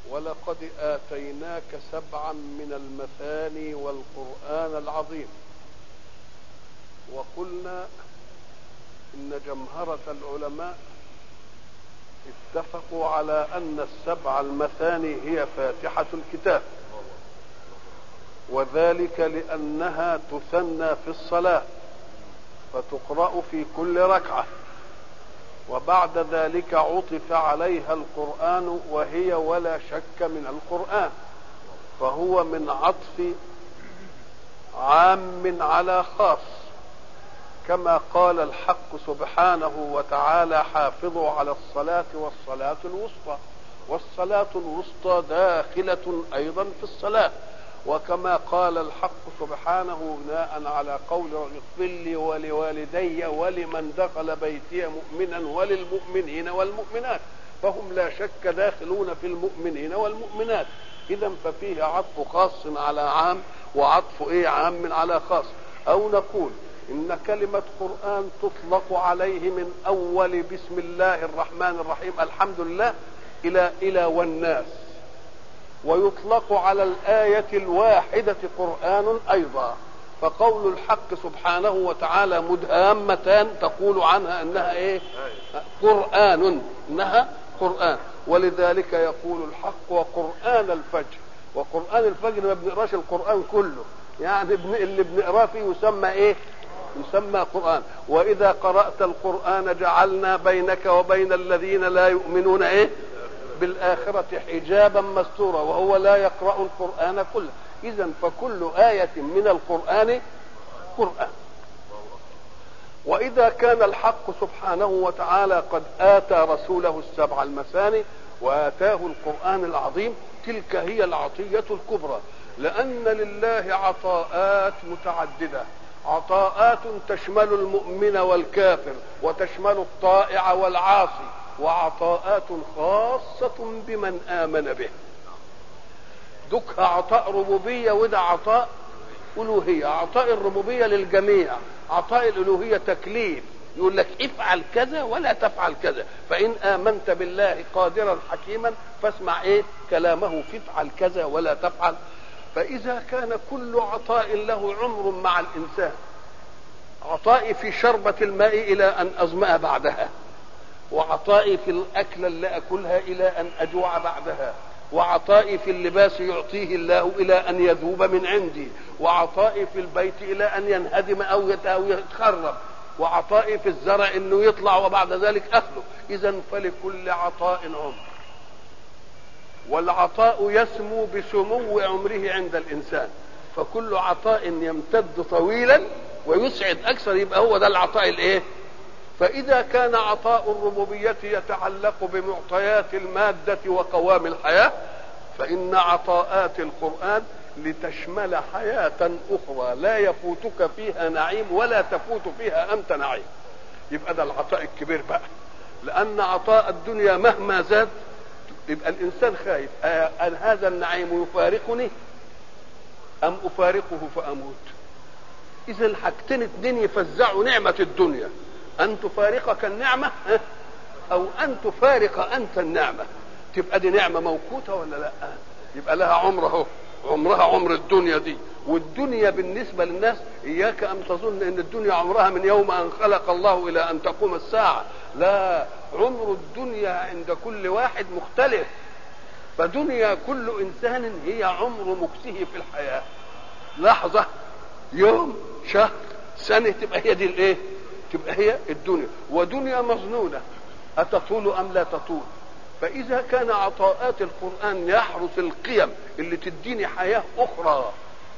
ولقد آتيناك سبعا من المثاني والقرآن العظيم وقلنا إن جمهرة العلماء اتفقوا على أن السبع المثاني هي فاتحة الكتاب وذلك لأنها تثنى في الصلاة فتقرأ في كل ركعة وبعد ذلك عطف عليها القرآن وهي ولا شك من القرآن فهو من عطف عام على خاص كما قال الحق سبحانه وتعالى حافظوا على الصلاة والصلاة الوسطى والصلاة الوسطى داخلة أيضا في الصلاة وكما قال الحق سبحانه بناء على قول اغفر لي ولوالدي ولمن دخل بيتي مؤمنا وللمؤمنين والمؤمنات فهم لا شك داخلون في المؤمنين والمؤمنات اذا ففيه عطف خاص على عام وعطف ايه عام على خاص او نقول ان كلمه قران تطلق عليه من اول بسم الله الرحمن الرحيم الحمد لله الى الى والناس ويطلق على الآية الواحدة قرآن أيضا فقول الحق سبحانه وتعالى مدهامتان تقول عنها أنها إيه قرآن إنها قرآن ولذلك يقول الحق وقرآن الفجر وقرآن الفجر ما بنقراش القرآن كله يعني اللي بنقراه فيه يسمى إيه يسمى قرآن وإذا قرأت القرآن جعلنا بينك وبين الذين لا يؤمنون إيه بالآخرة حجابا مستورا وهو لا يقرأ القرآن كله إذا فكل آية من القرآن قرآن وإذا كان الحق سبحانه وتعالى قد آتى رسوله السبع المثاني وآتاه القرآن العظيم تلك هي العطية الكبرى لأن لله عطاءات متعددة عطاءات تشمل المؤمن والكافر وتشمل الطائع والعاصي وعطاءات خاصة بمن آمن به دكها عطاء ربوبية وده عطاء ألوهية عطاء الربوبية للجميع عطاء الألوهية تكليف يقول لك افعل كذا ولا تفعل كذا فإن آمنت بالله قادرا حكيما فاسمع إيه كلامه فافعل كذا ولا تفعل فإذا كان كل عطاء له عمر مع الإنسان عطائي في شربة الماء إلى أن أظمأ بعدها وعطائي في الأكل اللي أكلها إلى أن أجوع بعدها وعطائي في اللباس يعطيه الله إلى أن يذوب من عندي وعطائي في البيت إلى أن ينهدم أو يتخرب وعطائي في الزرع أنه يطلع وبعد ذلك أكله إذا فلكل عطاء عمر والعطاء يسمو بسمو عمره عند الإنسان فكل عطاء يمتد طويلا ويسعد أكثر يبقى هو ده العطاء الإيه؟ فإذا كان عطاء الربوبية يتعلق بمعطيات المادة وقوام الحياة فإن عطاءات القرآن لتشمل حياة أخرى لا يفوتك فيها نعيم ولا تفوت فيها أنت نعيم يبقى ده العطاء الكبير بقى لأن عطاء الدنيا مهما زاد يبقى الإنسان خايف أن هذا النعيم يفارقني أم أفارقه فأموت إذا حاجتين اتنين يفزعوا نعمة الدنيا أن تفارقك النعمة أو أن تفارق أنت النعمة تبقى دي نعمة موقوتة ولا لا يبقى لها عمر اهو عمرها عمر الدنيا دي والدنيا بالنسبة للناس إياك أن تظن أن الدنيا عمرها من يوم أن خلق الله إلى أن تقوم الساعة لا عمر الدنيا عند كل واحد مختلف فدنيا كل إنسان هي عمر مكسه في الحياة لحظة يوم شهر سنة تبقى هي دي الإيه تبقى هي الدنيا ودنيا مظنونة أتطول أم لا تطول فإذا كان عطاءات القرآن يحرس القيم اللي تديني حياة أخرى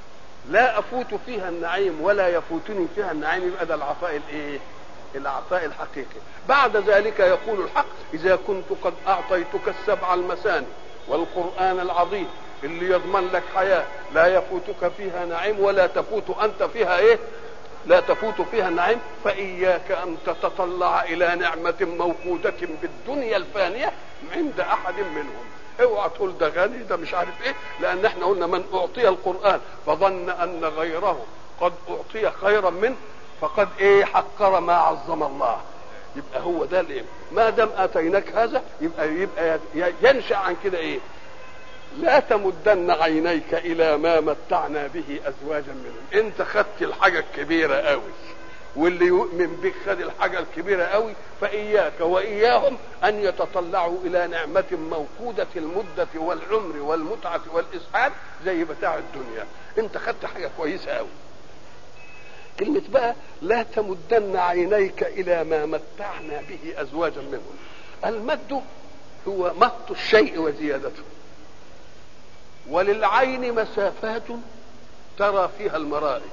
لا أفوت فيها النعيم ولا يفوتني فيها النعيم يبقى ده العطاء الإيه؟ العطاء الحقيقي بعد ذلك يقول الحق إذا كنت قد أعطيتك السبع المثاني والقرآن العظيم اللي يضمن لك حياة لا يفوتك فيها نعيم ولا تفوت أنت فيها إيه لا تفوت فيها النعيم فإياك أن تتطلع إلى نعمة موقودة بالدنيا الفانية عند أحد منهم اوعى تقول ده غني ده مش عارف ايه لان احنا قلنا من اعطي القران فظن ان غيره قد اعطي خيرا منه فقد ايه حقر ما عظم الله يبقى هو ده الايه ما دام اتيناك هذا يبقى يبقى ينشا عن كده ايه لا تمدن عينيك الى ما متعنا به ازواجا منهم انت خدت الحاجه الكبيره قوي واللي يؤمن بك خد الحاجه الكبيره قوي فاياك واياهم ان يتطلعوا الى نعمه موقوده المده والعمر والمتعه والاسعاد زي متاع الدنيا انت خدت حاجه كويسه قوي كلمة بقى لا تمدن عينيك إلى ما متعنا به أزواجا منهم المد هو مط الشيء وزيادته وللعين مسافات ترى فيها المرائي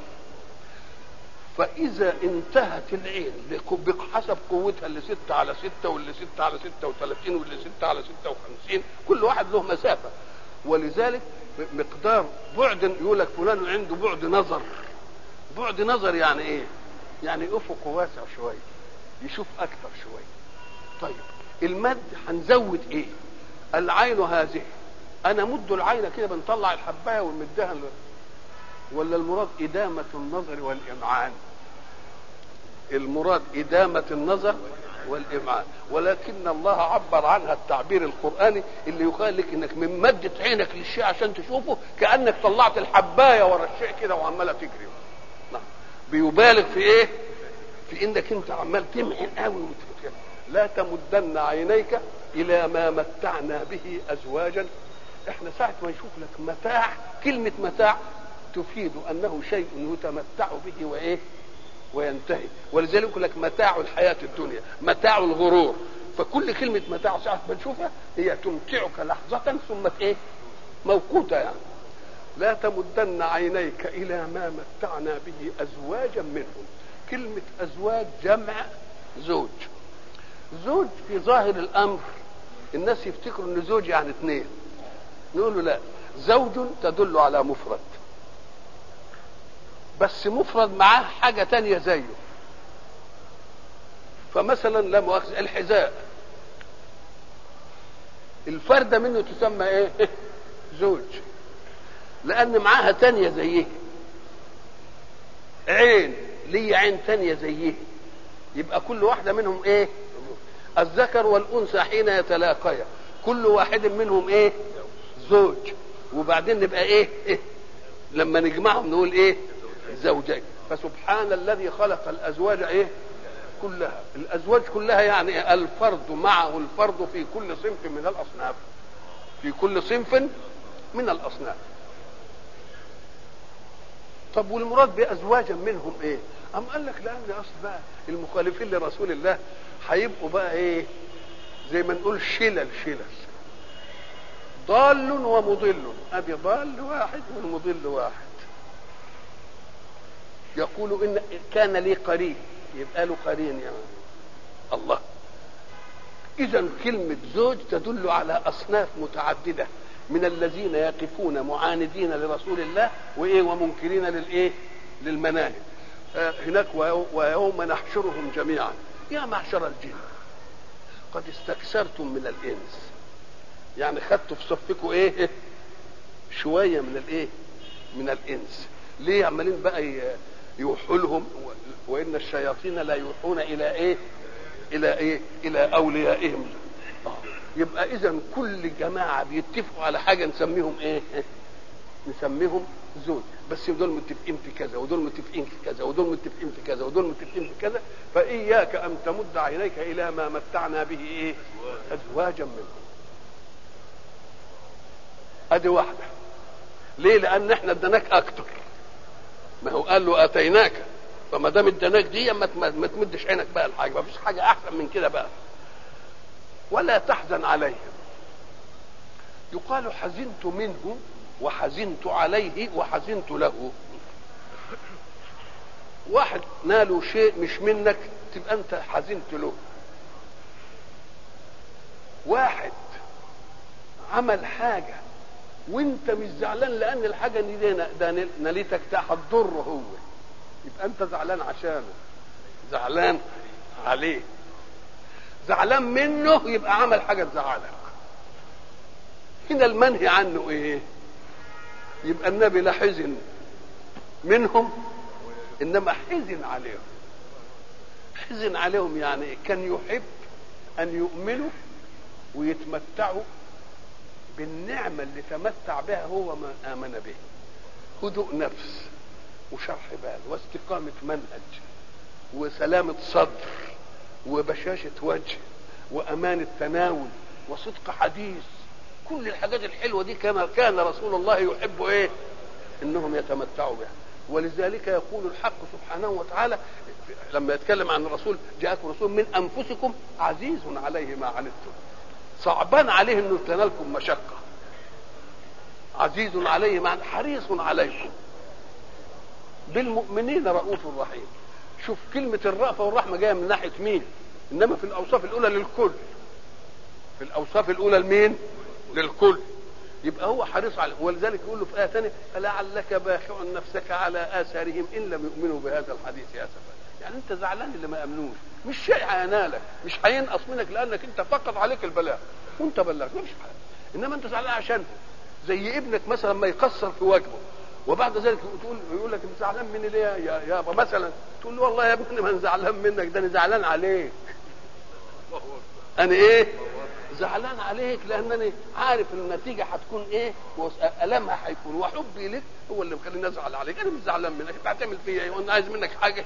فإذا انتهت العين بحسب قوتها اللي ستة على ستة واللي ستة على ستة وثلاثين واللي ستة على ستة وخمسين كل واحد له مسافة ولذلك مقدار بعد يقول لك فلان عنده بعد نظر بعد نظر يعني ايه يعني افقه واسع شويه يشوف اكثر شويه طيب المد هنزود ايه العين هذه انا مد العين كده بنطلع الحبايه ونمدها ولا المراد إدامة النظر والإمعان المراد إدامة النظر والإمعان ولكن الله عبر عنها التعبير القرآني اللي يقال لك إنك من مدة عينك للشيء عشان تشوفه كأنك طلعت الحباية ورا الشيء كده وعمالة تجري نعم بيبالغ في إيه؟ في إنك أنت عمال تمحن قوي وتفكر لا تمدن عينيك إلى ما متعنا به أزواجا احنا ساعة ما نشوف لك متاع كلمة متاع تفيد انه شيء يتمتع به وايه وينتهي ولذلك يقول لك متاع الحياه الدنيا متاع الغرور فكل كلمه متاع ساعه ما تشوفها هي تمتعك لحظه ثم ايه موقوته يعني لا تمدن عينيك الى ما متعنا به ازواجا منهم كلمه ازواج جمع زوج زوج في ظاهر الامر الناس يفتكروا ان زوج يعني اثنين نقول له لا زوج تدل على مفرد بس مفرد معاه حاجة تانية زيه فمثلا لا مؤاخذة الحذاء الفردة منه تسمى ايه زوج لأن معاها تانية زيه عين ليه عين تانية زيه يبقى كل واحدة منهم ايه الذكر والأنثى حين يتلاقيا كل واحد منهم ايه زوج وبعدين نبقى ايه, إيه؟ لما نجمعهم نقول ايه زوجين فسبحان الذي خلق الازواج ايه كلها الازواج كلها يعني الفرد معه الفرد في كل صنف من الاصناف في كل صنف من الاصناف طب والمراد بازواجا منهم ايه ام قال لك لان اصل بقى المخالفين لرسول الله هيبقوا بقى ايه زي ما نقول شلل شلل ضال ومضل ادي ضال واحد والمضل واحد يقول ان كان لي قرين يبقى له قرين يا الله اذا كلمه زوج تدل على اصناف متعدده من الذين يقفون معاندين لرسول الله وايه ومنكرين للايه للمناهج آه هناك ويوم نحشرهم جميعا يا معشر الجن قد استكثرتم من الانس يعني خدتوا في صفكم ايه شويه من الايه من الانس ليه عمالين بقى يوحوا لهم وان الشياطين لا يوحون الى ايه الى ايه الى اوليائهم آه. يبقى اذا كل جماعه بيتفقوا على حاجه نسميهم ايه نسميهم زوج بس دول متفقين في كذا ودول متفقين في كذا ودول متفقين في كذا ودول متفقين في كذا فاياك ان تمد عينيك الى ما متعنا به ايه ازواجا منهم ادي واحده ليه لان احنا اديناك اكتر ما هو قال له اتيناك فما دام اديناك دي ما ما تمدش عينك بقى الحاجه ما فيش حاجه احسن من كده بقى ولا تحزن عليهم يقال حزنت منه وحزنت عليه وحزنت له واحد ناله شيء مش منك تبقى انت حزنت له واحد عمل حاجه وانت مش زعلان لان الحاجه دي ده نالتك هتضره هو يبقى انت زعلان عشانه زعلان عليه زعلان منه يبقى عمل حاجه تزعلك هنا المنهي عنه ايه يبقى النبي لا حزن منهم انما حزن عليهم حزن عليهم يعني كان يحب ان يؤمنوا ويتمتعوا بالنعمة اللي تمتع بها هو من آمن به هدوء نفس وشرح بال واستقامة منهج وسلامة صدر وبشاشة وجه وأمان التناول وصدق حديث كل الحاجات الحلوة دي كما كان رسول الله يحب إيه إنهم يتمتعوا بها ولذلك يقول الحق سبحانه وتعالى لما يتكلم عن الرسول جاءكم رسول من أنفسكم عزيز عليه ما عنتم صعبان عليه انه تنالكم مشقه عزيز عليه مع حريص عليكم بالمؤمنين رؤوف رحيم شوف كلمة الرأفة والرحمة جاية من ناحية مين إنما في الأوصاف الأولى للكل في الأوصاف الأولى لمين للكل يبقى هو حريص عليه ولذلك يقول له في آية ثانية فلعلك باخع نفسك على آثارهم إن لم يؤمنوا بهذا الحديث أسفا يعني أنت زعلان اللي ما أمنوش مش شيء هينالك مش هينقص منك لأنك أنت فقط عليك البلاغ وأنت بلغت مش حاجة إنما أنت زعلان عشان زي ابنك مثلا ما يقصر في واجبه وبعد ذلك تقول يقول لك انت زعلان مني ليه يا يابا مثلا تقول له والله يا ابني ما انا زعلان منك ده انا زعلان عليك انا ايه زعلان عليك لانني عارف ان النتيجه هتكون ايه والمها هيكون وحبي لك هو اللي مخليني ازعل عليك انا مش زعلان منك انت هتعمل فيا ايه وانا عايز منك حاجه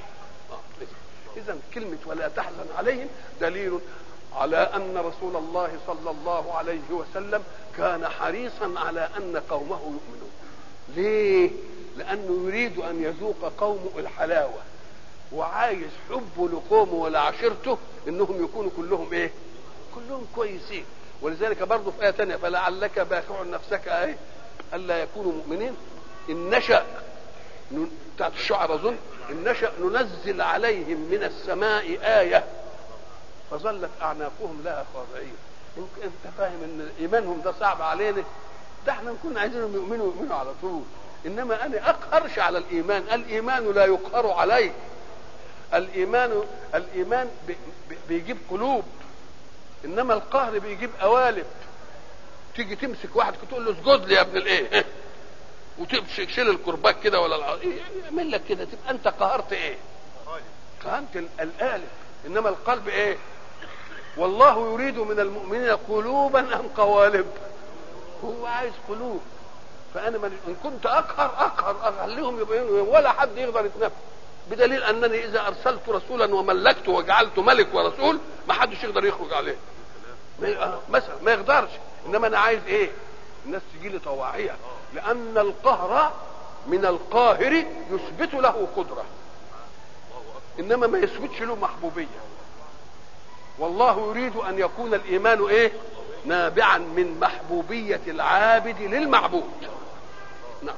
اذا كلمه ولا تحزن عليهم دليل على ان رسول الله صلى الله عليه وسلم كان حريصا على ان قومه يؤمنون ليه لانه يريد ان يذوق قومه الحلاوه وعايز حبه لقومه ولعشيرته انهم يكونوا كلهم ايه كلهم كويسين ولذلك برضه في ايه ثانيه فلعلك باخع نفسك ايه الا يكونوا مؤمنين ان نشا بتاعت الشعر اظن ان نشا ننزل عليهم من السماء ايه فظلت اعناقهم لها خاضعين انت فاهم ان ايمانهم ده صعب علينا ده احنا نكون عايزينهم يؤمنوا يؤمنوا على طول انما انا اقهرش على الايمان الايمان لا يقهر عليه الايمان الايمان بيجيب قلوب انما القهر بيجيب قوالب تيجي تمسك واحد تقول له اسجد لي يا ابن الايه وتمسك شيل الكرباج كده ولا يعمل لك كده تبقى انت قهرت ايه قهرت القالب انما القلب ايه والله يريد من المؤمنين قلوبا ام قوالب هو عايز قلوب فانا من ان كنت اقهر اقهر اخليهم يبينوا ولا حد يقدر يتنفس بدليل انني اذا ارسلت رسولا وملكته وجعلته ملك ورسول ما حدش يقدر يخرج عليه مثلا ما يقدرش انما انا عايز ايه الناس تجي لي طواعيه لان القهر من القاهر يثبت له قدره انما ما يثبتش له محبوبيه والله يريد ان يكون الايمان ايه نابعا من محبوبيه العابد للمعبود نعم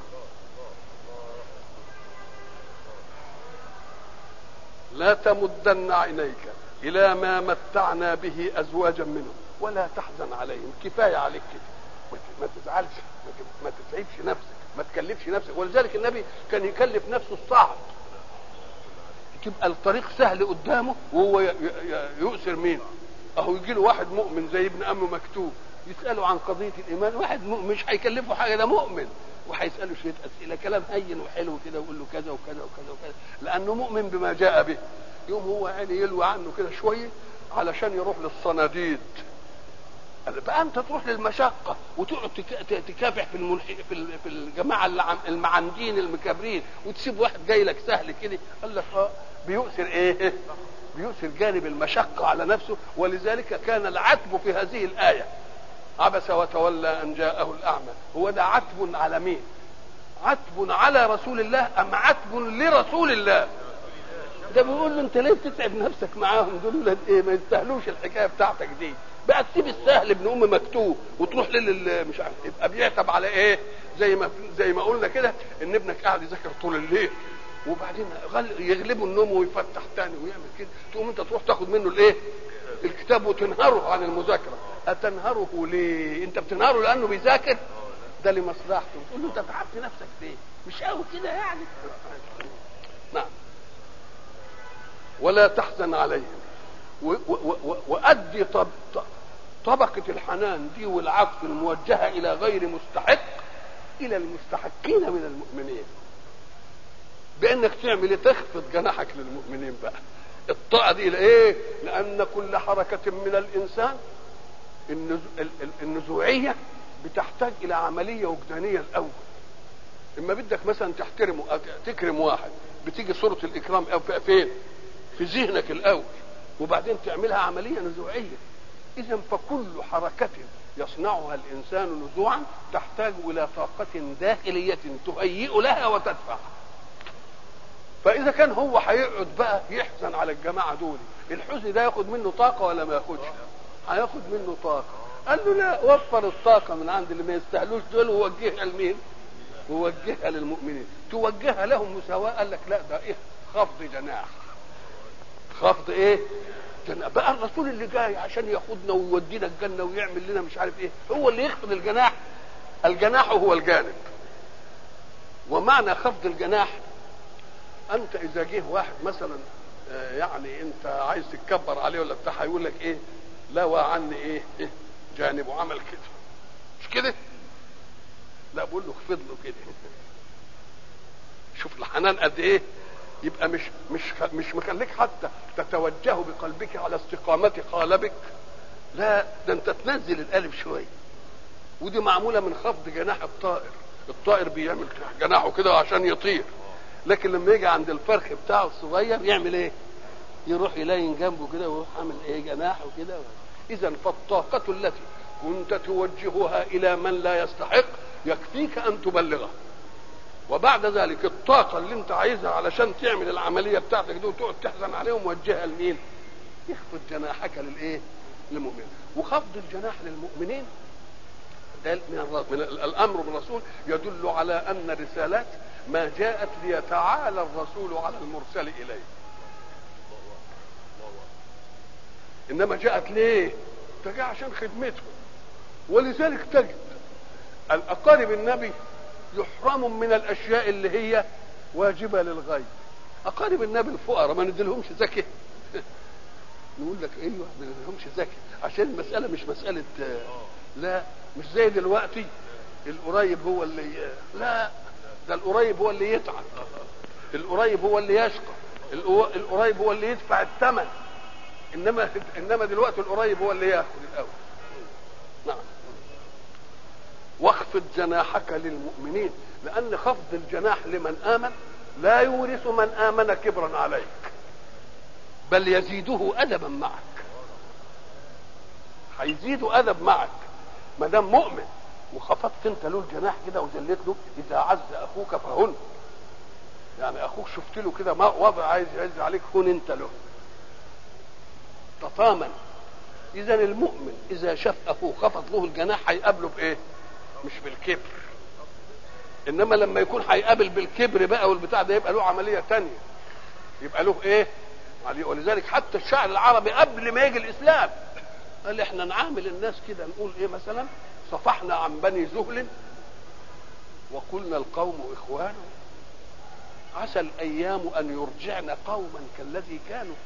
لا تمدن عينيك الى ما متعنا به ازواجا منهم ولا تحزن عليهم كفايه عليك كده ما تزعلش ما تتعبش نفسك ما تكلفش نفسك ولذلك النبي كان يكلف نفسه الصعب تبقى الطريق سهل قدامه وهو يؤثر مين اهو يجي له واحد مؤمن زي ابن ام مكتوب يساله عن قضيه الايمان واحد مؤمن مش هيكلفه حاجه ده مؤمن وهيساله شويه اسئله كلام هين وحلو كده ويقول له كذا وكذا وكذا وكذا لانه مؤمن بما جاء به يوم هو يعني يلوي عنه كده شويه علشان يروح للصناديد بقى انت تروح للمشقه وتقعد تكافح في الملحق في في الجماعه المعندين المكابرين وتسيب واحد جاي لك سهل كده قال لك اه بيؤثر ايه؟ بيؤثر جانب المشقه على نفسه ولذلك كان العتب في هذه الايه عبس وتولى ان جاءه الاعمى هو ده عتب على مين؟ عتب على رسول الله ام عتب لرسول الله؟ ده بيقول له انت ليه بتتعب نفسك معاهم دول ايه ما يستاهلوش الحكايه بتاعتك دي بقى تسيب السهل ابن ام مكتوب وتروح لل مش عارف يبقى بيعتب على ايه زي ما زي ما قلنا كده ان ابنك قاعد يذاكر طول الليل وبعدين يغلبه النوم ويفتح تاني ويعمل كده تقوم انت تروح تاخد منه الايه الكتاب وتنهره عن المذاكره اتنهره ليه انت بتنهره لانه بيذاكر ده لمصلحته تقول له انت تعبت نفسك ليه مش قوي كده يعني نعم ولا تحزن عليهم وأدي طب طبقة الحنان دي والعطف الموجهة إلى غير مستحق إلى المستحقين من المؤمنين بأنك تعمل إيه تخفض جناحك للمؤمنين بقى الطاعة دي لإيه؟ لأن كل حركة من الإنسان النزوعية بتحتاج الى عمليه وجدانيه الاول اما بدك مثلا تحترم تكرم واحد بتيجي صوره الاكرام فين في ذهنك الاول وبعدين تعملها عمليه نزوعيه اذا فكل حركه يصنعها الانسان نزوعا تحتاج الى طاقه داخليه تهيئ لها وتدفع فاذا كان هو هيقعد بقى يحزن على الجماعه دول الحزن ده ياخد منه طاقه ولا ما ياخدش هياخد منه طاقه قال له لا وفر الطاقه من عند اللي ما يستاهلوش دول ووجهها لمين ووجهها للمؤمنين توجهها لهم مساواه قال لك لا ده ايه خفض جناح خفض ايه جناح بقى الرسول اللي جاي عشان ياخدنا ويودينا الجنه ويعمل لنا مش عارف ايه هو اللي يخفض الجناح الجناح هو الجانب ومعنى خفض الجناح انت اذا جه واحد مثلا يعني انت عايز تتكبر عليه ولا بتاع هيقول لك ايه لا عني ايه, إيه جانب وعمل كده مش كده لا بقول له اخفض له كده شوف الحنان قد ايه يبقى مش مش مش مخليك حتى تتوجه بقلبك على استقامة قالبك لا ده انت تنزل القلب شويه ودي معموله من خفض جناح الطائر الطائر بيعمل جناحه كده عشان يطير لكن لما يجي عند الفرخ بتاعه الصغير يعمل ايه يروح يلاين جنبه كده ويروح عامل ايه جناحه كده اذا فالطاقه التي كنت توجهها الى من لا يستحق يكفيك ان تبلغه وبعد ذلك الطاقة اللي انت عايزها علشان تعمل العملية بتاعتك دي وتقعد تحزن عليهم وجهها لمين؟ يخفض جناحك للايه؟ للمؤمنين وخفض الجناح للمؤمنين ده من, من الامر بالرسول يدل على ان الرسالات ما جاءت ليتعالى الرسول على المرسل اليه انما جاءت ليه؟ ده جاء عشان خدمته ولذلك تجد الاقارب النبي يحرم من الاشياء اللي هي واجبه للغير اقارب النبي الفقراء ما نديلهمش زكاه نقول لك ايوه ما نديلهمش زكاه عشان المساله مش مساله لا مش زي دلوقتي القريب هو اللي لا ده القريب هو اللي يتعب القريب هو اللي يشقى القريب هو اللي يدفع الثمن انما انما دلوقتي القريب هو اللي ياخذ الاول نعم واخفض جناحك للمؤمنين لان خفض الجناح لمن امن لا يورث من امن كبرا عليك بل يزيده ادبا معك هيزيد ادب معك ما دام مؤمن وخفضت انت له الجناح كده وذليت له اذا عز اخوك فهن يعني اخوك شفت له كده وضع عايز يعز عليك هن انت له تطامن اذا المؤمن اذا شاف اخوه خفض له الجناح هيقابله بايه مش بالكبر انما لما يكون هيقابل بالكبر بقى والبتاع ده يبقى له عمليه تانية يبقى له ايه ولذلك حتى الشعر العربي قبل ما يجي الاسلام قال احنا نعامل الناس كده نقول ايه مثلا صفحنا عن بني زهل وقلنا القوم اخوان عسى الايام ان يرجعن قوما كالذي كانوا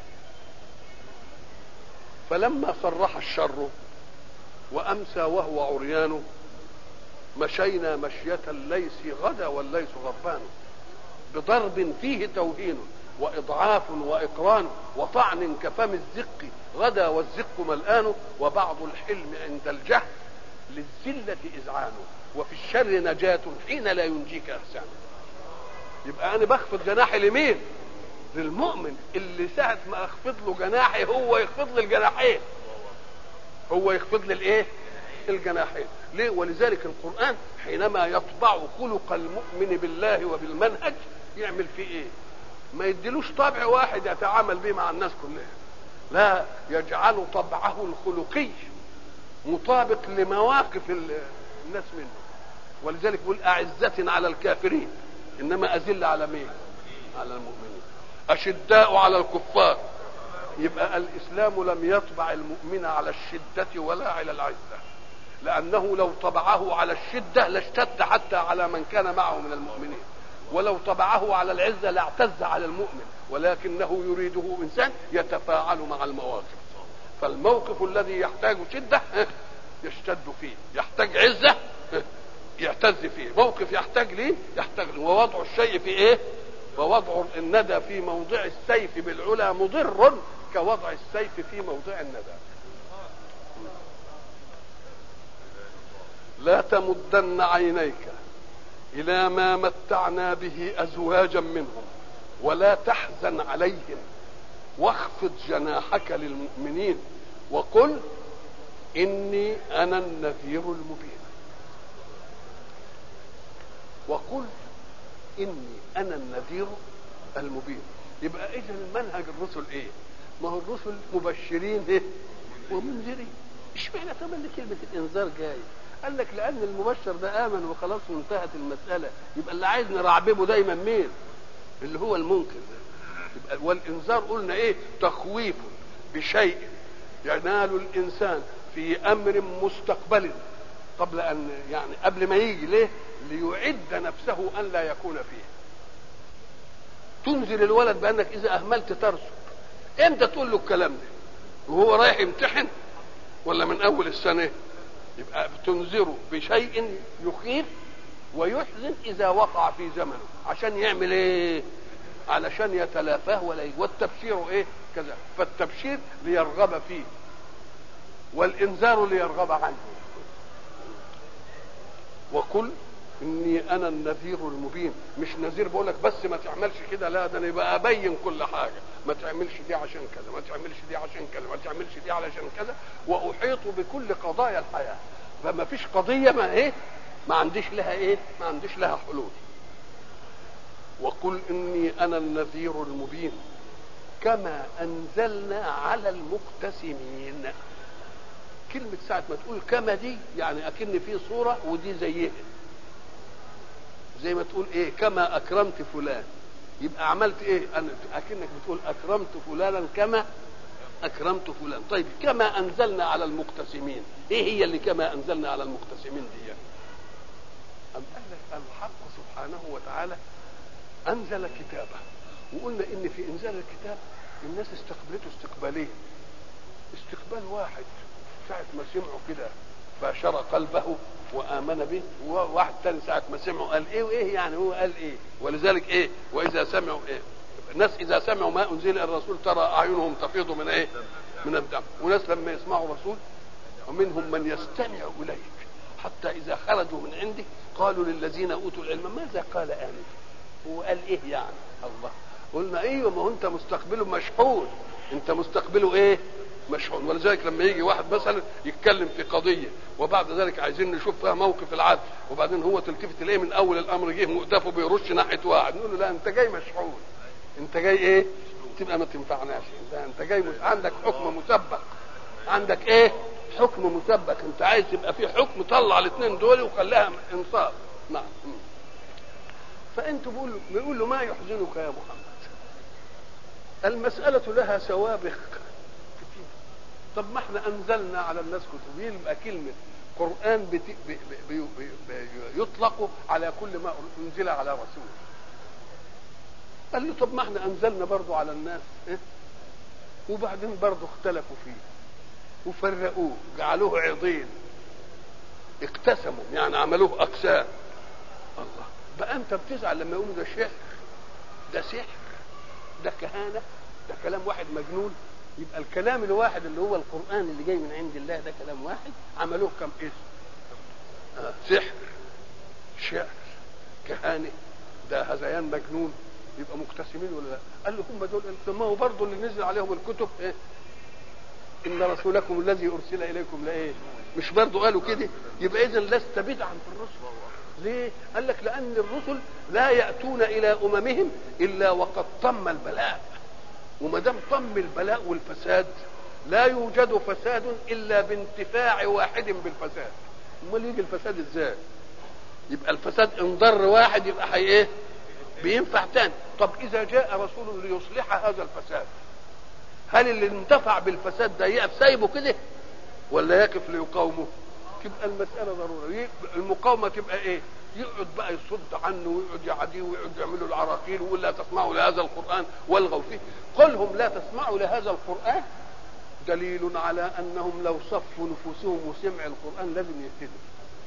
فلما صرح الشر وامسى وهو عريان مشينا مشية الليس غدا والليس غضبان بضرب فيه توهين وإضعاف وإقران وطعن كفم الزق غدا والزق ملآن وبعض الحلم عند الجهل للذلة إذعان وفي الشر نجاة حين لا ينجيك إحسان يبقى أنا بخفض جناحي لمين؟ للمؤمن اللي ساعة ما أخفض له جناحي هو يخفض لي الجناحين هو يخفض لي الإيه؟ الجناحين ليه ولذلك القرآن حينما يطبع خلق المؤمن بالله وبالمنهج يعمل فيه ايه ما يديلوش طبع واحد يتعامل به مع الناس كلها لا يجعل طبعه الخلقي مطابق لمواقف الناس منه ولذلك يقول أعزة على الكافرين إنما أذل على مين على المؤمنين أشداء على الكفار يبقى الإسلام لم يطبع المؤمن على الشدة ولا على العزة لأنه لو طبعه على الشدة لاشتد حتى على من كان معه من المؤمنين ولو طبعه على العزة لاعتز على المؤمن ولكنه يريده إنسان يتفاعل مع المواقف فالموقف الذي يحتاج شدة يشتد فيه يحتاج عزة يعتز فيه موقف يحتاج ليه يحتاج ووضع الشيء في ايه ووضع الندى في موضع السيف بالعلا مضر كوضع السيف في موضع الندى لا تمدن عينيك الى ما متعنا به ازواجا منهم ولا تحزن عليهم واخفض جناحك للمؤمنين وقل اني انا النذير المبين وقل اني انا النذير المبين يبقى اذا منهج الرسل ايه ما هو الرسل مبشرين ايه ومنذرين اشمعنى كمان كلمه الانذار جاي قال لك لان المبشر ده امن وخلاص وانتهت المساله يبقى اللي عايز نرعببه دايما مين اللي هو المنكر يبقى والانذار قلنا ايه تخويف بشيء ينال الانسان في امر مستقبل قبل ان يعني قبل ما يجي ليه ليعد نفسه ان لا يكون فيه تنذر الولد بانك اذا اهملت ترسب امتى تقول له الكلام ده وهو رايح يمتحن ولا من اول السنه يبقى تنذره بشيء يخيف ويحزن اذا وقع في زمنه عشان يعمل ايه علشان يتلافاه ولا يجي. والتبشير ايه كذا فالتبشير ليرغب فيه والانذار ليرغب عنه وقل اني انا النذير المبين مش نذير بقول لك بس ما تعملش كده لا ده انا يبقى ابين كل حاجه ما تعملش دي عشان كذا ما تعملش دي عشان كذا ما تعملش دي علشان كذا واحيط بكل قضايا الحياه فما فيش قضيه ما ايه ما عنديش لها ايه ما عنديش لها حلول وقل اني انا النذير المبين كما انزلنا على المقتسمين كلمة ساعة ما تقول كما دي يعني أكن في صورة ودي زيها زي ما تقول ايه كما اكرمت فلان يبقى عملت ايه أنا اكنك بتقول اكرمت فلانا كما اكرمت فلان طيب كما انزلنا على المقتسمين ايه هي اللي كما انزلنا على المقتسمين دي أم قال لك الحق سبحانه وتعالى انزل كتابه وقلنا ان في انزال الكتاب الناس استقبلته استقبالين استقبال واحد ساعة ما سمعوا كده باشر قلبه وامن به وواحد تاني ساعه ما سمعوا قال ايه وايه يعني هو قال ايه ولذلك ايه واذا سمعوا ايه الناس اذا سمعوا ما انزل الى الرسول ترى اعينهم تفيض من ايه من الدم وناس لما يسمعوا رسول ومنهم من يستمع اليك حتى اذا خرجوا من عندك قالوا للذين اوتوا العلم ماذا قال انف هو قال ايه يعني الله قلنا ايوه ما هو انت مستقبله مشحون انت مستقبله ايه مشحون ولذلك لما يجي واحد مثلا يتكلم في قضيه وبعد ذلك عايزين نشوف فيها موقف العدل وبعدين هو تلتفت تلاقيه من اول الامر جه مؤدفه بيرش ناحيه واحد نقول له لا انت جاي مشحون انت جاي ايه تبقى ما تنفعناش انت انت جاي مش عندك حكم مسبق عندك ايه حكم مسبق انت عايز يبقى في حكم طلع الاثنين دول وخليها انصاف نعم فانتوا بيقول بيقول له ما يحزنك يا محمد المسألة لها سوابق طب ما احنا انزلنا على الناس كتب يبقى كلمه قران بت... ب... ب... ب... ب... يطلق على كل ما انزل على رسول قال له طب ما احنا انزلنا برضو على الناس إيه؟ وبعدين برضو اختلفوا فيه وفرقوه جعلوه عضين اقتسموا يعني عملوه اقسام الله بقى انت بتزعل لما يقولوا ده شعر ده سحر ده كهانه ده كلام واحد مجنون يبقى الكلام الواحد اللي هو القرآن اللي جاي من عند الله ده كلام واحد عملوه كم اسم آه سحر شعر كهانة ده هذيان مجنون يبقى مقتسمين ولا لا قال له هم دول ما هو برضه اللي نزل عليهم الكتب ايه ان رسولكم الذي ارسل اليكم لايه مش برضه قالوا كده يبقى اذا لست بدعا في الرسل ليه قال لك لان الرسل لا ياتون الى اممهم الا وقد تم البلاء وما دام طم البلاء والفساد لا يوجد فساد الا بانتفاع واحد بالفساد امال يجي الفساد ازاي يبقى الفساد ان ضر واحد يبقى حي ايه بينفع تاني طب اذا جاء رسول ليصلح هذا الفساد هل اللي انتفع بالفساد ده يقف سايبه كده ولا يقف ليقاومه تبقى المساله ضروره المقاومه تبقى ايه يقعد بقى يصد عنه ويقعد يعاديه ويقعد يعمل له العراقيل ويقول لا تسمعوا لهذا القران والغوا فيه قلهم لا تسمعوا لهذا القران دليل على انهم لو صفوا نفوسهم وسمع القران لازم يهتدوا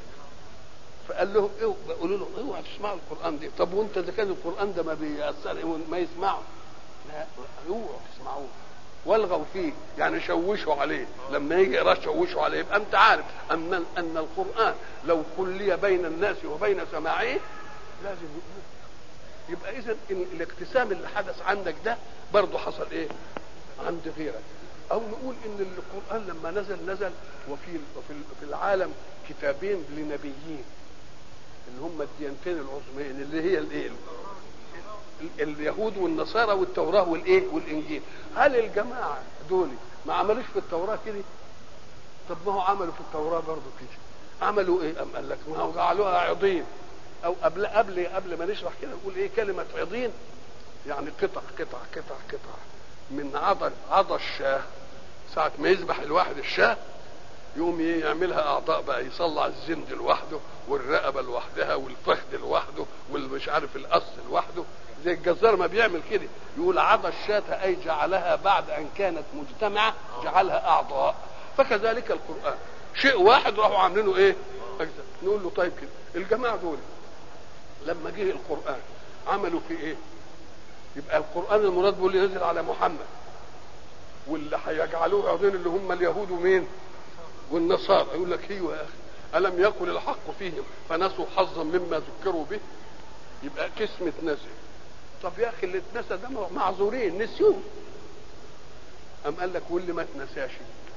فقال لهم ايه قولوا لهم اوعوا تسمعوا القران دي طب وانت اذا كان القران ده ما بيأثر ما يسمعوا لا اوعوا تسمعوه والغوا فيه يعني شوشوا عليه لما يجي يقرا شوشوا عليه يبقى انت عارف ان ان القران لو كلي بين الناس وبين سماعه لازم يؤمن يبقى اذا الاقتسام اللي حدث عندك ده برضه حصل ايه عند غيرك او نقول ان القران لما نزل نزل وفي في العالم كتابين لنبيين اللي هم الديانتين العظميين اللي هي الايه اليهود والنصارى والتوراه والايه والانجيل هل الجماعه دول ما عملوش في التوراه كده طب ما هو عملوا في التوراه برضه كده عملوا ايه ام قال لك ما هو جعلوها عضين او قبل قبل قبل ما نشرح كده نقول ايه كلمه عضين يعني قطع قطع قطع قطع من عضل عضى الشاه ساعة ما يذبح الواحد الشاه يقوم ايه يعملها اعضاء بقى يصلع الزند لوحده والرقبه لوحدها والفخذ لوحده والمش عارف القص لوحده زي الجزار ما بيعمل كده يقول عضى الشاة اي جعلها بعد ان كانت مجتمعه جعلها اعضاء فكذلك القران شيء واحد راحوا عاملينه ايه أجزاء. نقول له طيب كده الجماعه دول لما جه القران عملوا في ايه يبقى القران المراد بيقول نزل على محمد واللي هيجعلوه عظيم اللي هم اليهود ومين والنصارى يقول لك ايوه يا اخي الم يكن الحق فيهم فنسوا حظا مما ذكروا به يبقى قسمة نسي طب يا اخي اللي اتنسى ده معذورين نسيوه ام قال لك واللي ما اتنساش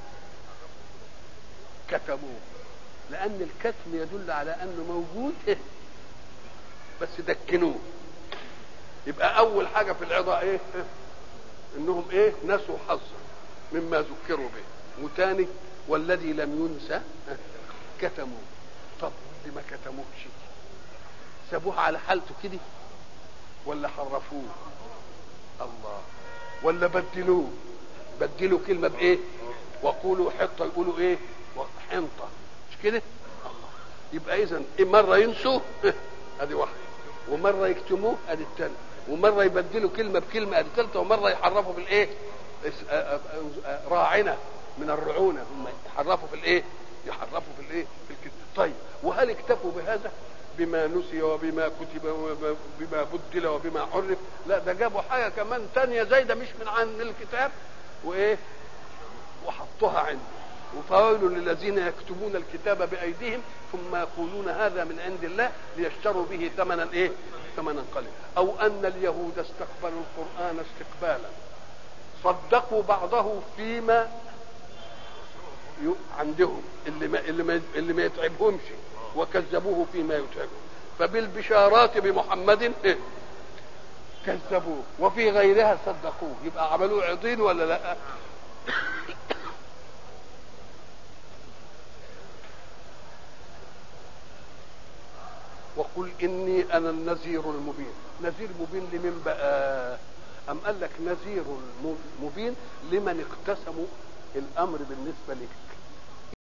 كتموه لان الكتم يدل على انه موجود إيه؟ بس دكنوه يبقى اول حاجه في العظه ايه انهم ايه نسوا حظا مما ذكروا به وتاني والذي لم ينسى كتموه طب اللي ما كتموهش سابوه على حالته كده ولا حرفوه الله ولا بدلوه بدلوا كلمه بايه وقولوا حطه يقولوا ايه حنطه مش كده الله يبقى اذا مره ينسوا ادي واحده ومره يكتموه ادي الثانيه ومره يبدلوا كلمه بكلمه ادي الثالثه ومره يحرفوا بالايه راعنه من الرعونه هم يحرفوا في الايه يحرفوا في الايه في الكتاب طيب وهل اكتفوا بهذا بما نسي وبما كتب وبما بدل وبما عرف لا ده جابوا حاجه كمان تانية زايده مش من عن الكتاب وايه وحطوها عنده وفويل للذين يكتبون الكتاب بايديهم ثم يقولون هذا من عند الله ليشتروا به ثمنا ايه ثمنا قليلا او ان اليهود استقبلوا القران استقبالا صدقوا بعضه فيما عندهم اللي ما اللي ما اللي ما يتعبهمش وكذبوه فيما يتعبهم فبالبشارات بمحمد إيه؟ كذبوه وفي غيرها صدقوه يبقى عملوه عضين ولا لا وقل اني انا النذير المبين نذير مبين لمن بقى ام قال لك نذير مبين لمن اقتسموا الامر بالنسبه لك